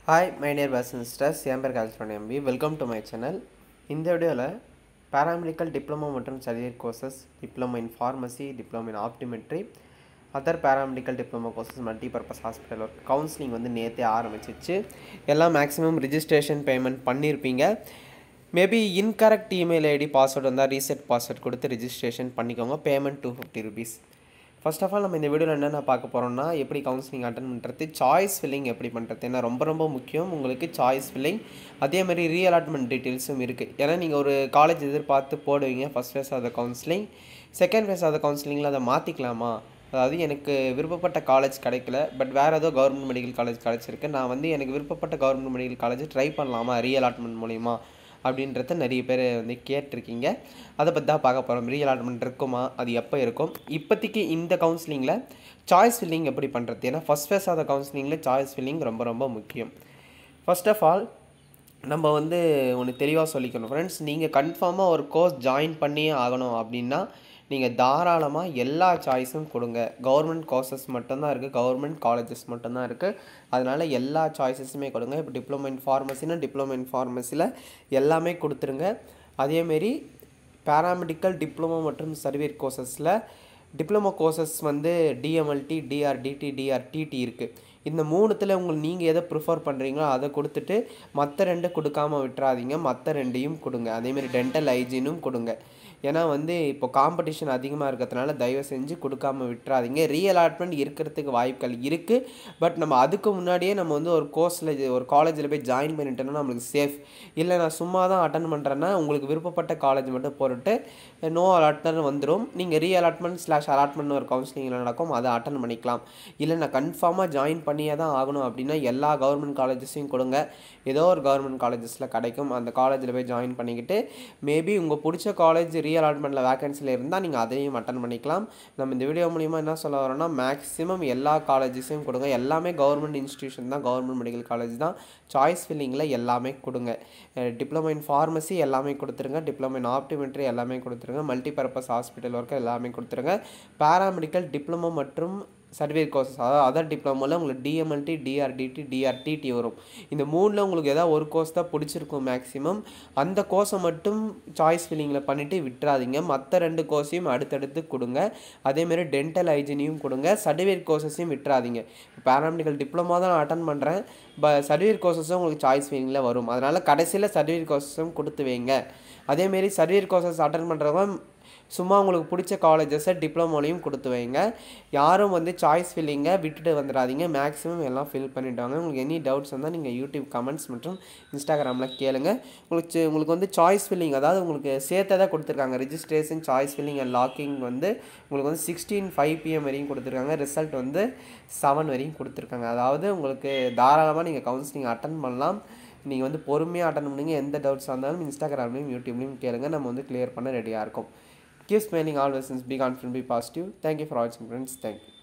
hi my நேர் பஸ் sisters என் பேர் கால்ஸ்வன் எம்பி வெல்கம் டு மை சேனல் இந்த வீடியோவில் பேராமெடிக்கல் டிப்ளமோ மற்றும் surgery courses diploma in pharmacy diploma in optometry other paramedical diploma courses multi purpose hospital work counselling வந்து நேற்றே ஆரம்பிச்சிச்சு எல்லாம் மேக்ஸிமம் ரிஜிஸ்ட்ரேஷன் பேமெண்ட் பண்ணியிருப்பீங்க maybe incorrect email ID password வந்தால் reset password கொடுத்து ரிஜிஸ்ட்ரேஷன் பண்ணிக்கோங்க payment two fifty rupees first of all நம்ம இந்த வீடியோவில் என்னென்ன பார்க்க போகிறோம்னா எப்படி கவுன்சிலிங் அட்டன் பண்ணுறது சாய்ஸ் ஃபில்லிங் எப்படி பண்ணுறது ஏன்னா ரொம்ப ரொம்ப முக்கியம் உங்களுக்கு சாய்ஸ் ஃபில்லிங் அதே மாதிரி ரீஅலாட்மெண்ட் டீட்டெயில்ஸும் இருக்குது ஏன்னா நீங்கள் ஒரு காலேஜ் எதிர்பார்த்து போடுவீங்க first phase of the counselling second phase of the கவுன்சிலிங்கில் அதை மாற்றிக்கலாமா அதாவது எனக்கு விருப்பப்பட்ட காலேஜ் கிடைக்கல பட் வேறு ஏதோ கவர்மெண்ட் மெடிக்கல் காலேஜ் கிடச்சிருக்கு நான் வந்து எனக்கு விருப்பப்பட்ட கவர்மெண்ட் மெடிக்கல் காலேஜ் ட்ரை பண்ணலாமா ரீஅலாட்மெண்ட் மூலிமா அப்படின்றத நிறைய பேர் வந்து கேட்டிருக்கீங்க அதை பற்றி தான் பார்க்க போகிறோம் ரீஅலாட்மெண்ட் இருக்குமா அது எப்போ இருக்கும் இப்போதைக்கு இந்த கவுன்சிலிங்கில் சாய்ஸ் ஃபில்லிங் எப்படி பண்ணுறது ஏன்னா ஃபஸ்ட் ஃபேஸ் ஆஃப் த கவுன்சிலிங்கில் சாய்ஸ் ஃபில்லிங் ரொம்ப ரொம்ப முக்கியம் ஃபர்ஸ்ட் ஆஃப் ஆல் நம்ம வந்து ஒன்று தெளிவாக சொல்லிக்கணும் ஃப்ரெண்ட்ஸ் நீங்கள் கன்ஃபார்மாக ஒரு கோர்ஸ் ஜாயின் பண்ணியே ஆகணும் அப்படின்னா நீங்கள் தாராளமாக எல்லா சாய்ஸும் கொடுங்க கவர்மெண்ட் கோர்சஸ் மட்டும்தான் இருக்குது கவர்மெண்ட் காலேஜஸ் மட்டும்தான் இருக்குது அதனால் எல்லா சாய்ஸஸுமே கொடுங்க இப்போ டிப்ளமோ இன் ஃபார்மசினா டிப்ளமோ இன் ஃபார்மசியில் எல்லாமே கொடுத்துருங்க அதேமாரி பேராமெடிக்கல் டிப்ளமோ மற்றும் சர்வீர் கோர்சஸில் டிப்ளமோ கோர்சஸ் வந்து டிஎம்எல்டி டிஆர்டிடி டிஆர்டிடி இருக்குது இந்த மூணுத்தில் உங்களுக்கு நீங்கள் எதை ப்ரிஃபர் பண்ணுறீங்களோ அதை கொடுத்துட்டு மற்ற ரெண்டு கொடுக்காம விட்டுறாதீங்க மற்ற ரெண்டையும் கொடுங்க அதேமாரி டென்டல் ஹைஜீனும் கொடுங்க ஏன்னா வந்து இப்போ காம்படிஷன் அதிகமாக இருக்கிறதுனால தயவு செஞ்சு கொடுக்காம விட்டுறாதீங்க ரீஅலாட்மெண்ட் இருக்கிறதுக்கு வாய்ப்புகள் இருக்குது பட் நம்ம அதுக்கு முன்னாடியே நம்ம வந்து ஒரு கோர்ஸில் ஒரு காலேஜில் போய் ஜாயின் பண்ணிட்டோம்னா நம்மளுக்கு சேஃப் இல்லை நான் சும்மா தான் அட்டன் பண்ணுறேன்னா உங்களுக்கு விருப்பப்பட்ட காலேஜ் மட்டும் போட்டுட்டு நோ அலாட்மெண்ட் வந்துடும் நீங்கள் ரீஅலாட்மெண்ட் ஸ்லாஷ் அலாட்மெண்ட் ஒரு கவுன்சிலிங்கில் நடக்கும் அதை அட்டன் பண்ணிக்கலாம் இல்லை நான் கன்ஃபார்மாக ஜாயின் பண்ணியே தான் ஆகணும் அப்படின்னா எல்லா கவர்மெண்ட் காலேஜஸையும் கொடுங்க ஏதோ ஒரு கவர்மெண்ட் காலேஜஸில் கிடைக்கும் அந்த காலேஜில் போய் ஜாயின் பண்ணிக்கிட்டு மேபி உங்கள் பிடிச்ச காலேஜ் ரீஅலாட்மெண்ட்டில் வேகன்சியில் இருந்தால் நீங்கள் அதையும் அட்டன் பண்ணிக்கலாம் நம்ம இந்த வீடியோ மூலிமா என்ன சொல்ல வரோம்னா மேக்ஸிமம் எல்லா காலேஜஸையும் கொடுங்க எல்லாமே கவர்மெண்ட் இன்ஸ்டியூஷன் தான் கவர்மெண்ட் மெடிக்கல் காலேஜ் தான் சாய்ஸ் ஃபில்லிங்கில் எல்லாமே கொடுங்க டிப்ளமோ இன் ஃபார்மசி எல்லாமே கொடுத்துருங்க டிப்ளமோ இன் ஆப்டிமெட்ரி எல்லாமே கொடுத்துருங்க மல்டி பர்பஸ் ஹாஸ்பிட்டல் ஒர்க்கு எல்லாமே கொடுத்துருங்க பேராமெடிக்கல் டிப்ளமோ மற்றும் சர்டிஃபிகேட் கோர்சஸ் அதாவது அதர் டிப்ளமோவில் உங்களுக்கு டிஎம்எல்டி டிஆர்டிடி டிஆர்டிடி வரும் இந்த மூணில் உங்களுக்கு ஏதாவது ஒரு கோர்ஸ் தான் பிடிச்சிருக்கும் மேக்ஸிமம் அந்த கோர்ஸை மட்டும் சாய்ஸ் ஃபில்லிங்கில் பண்ணிவிட்டு விட்டுறாதீங்க மற்ற ரெண்டு கோர்ஸையும் அடுத்தடுத்து கொடுங்க அதேமாரி டென்டல் ஹைஜினியும் கொடுங்க சர்டிஃபிகேட் கோர்சஸையும் விட்டுறாதீங்க பேராமெடிக்கல் டிப்ளமோ தான் நான் அட்டன் பண்ணுறேன் ப சர்டிஃபிகேட் கோர்சஸும் உங்களுக்கு சாய்ஸ் ஃபில்லிங்கில் வரும் அதனால் கடைசியில் சர்டிஃபிகேட் கோர்சஸும் கொடுத்து வைங்க அதேமாரி சர்டிஃபிகேட் கோர்சஸ் அட்டன் பண்ணுறவங்க சும்மா உங்களுக்கு பிடிச்ச காலேஜஸை டிப்ளமோலையும் கொடுத்து வைங்க யாரும் வந்து சாய்ஸ் ஃபில்லிங்கை விட்டுட்டு வந்துடாதீங்க மேக்ஸிமம் எல்லாம் ஃபில் பண்ணிவிட்டாங்க உங்களுக்கு எனி டவுட்ஸ் வந்தால் நீங்கள் யூடியூப் கமெண்ட்ஸ் மற்றும் இன்ஸ்டாகிராமில் கேளுங்க உங்களுக்கு உங்களுக்கு வந்து சாய்ஸ் ஃபில்லிங் அதாவது உங்களுக்கு சேர்த்ததாக கொடுத்துருக்காங்க registration choice filling and locking வந்து உங்களுக்கு வந்து சிக்ஸ்டீன் ஃபைவ் பிஎம் வரையும் கொடுத்துருக்காங்க ரிசல்ட் வந்து செவன் வரையும் கொடுத்துருக்காங்க அதாவது உங்களுக்கு தாராளமாக நீங்கள் கவுன்சிலிங் அட்டன் பண்ணலாம் நீங்கள் வந்து பொறுமையாக அட்டன் பண்ணுங்க எந்த டவுட்ஸாக இருந்தாலும் இன்ஸ்டாகிராம்லையும் யூடியூப்லையும் கேளுங்க நம்ம வந்து கிளியர் பண்ண ரெடியாக இருக்கும் keep smiling always and be confident be positive thank you for watching friends thank you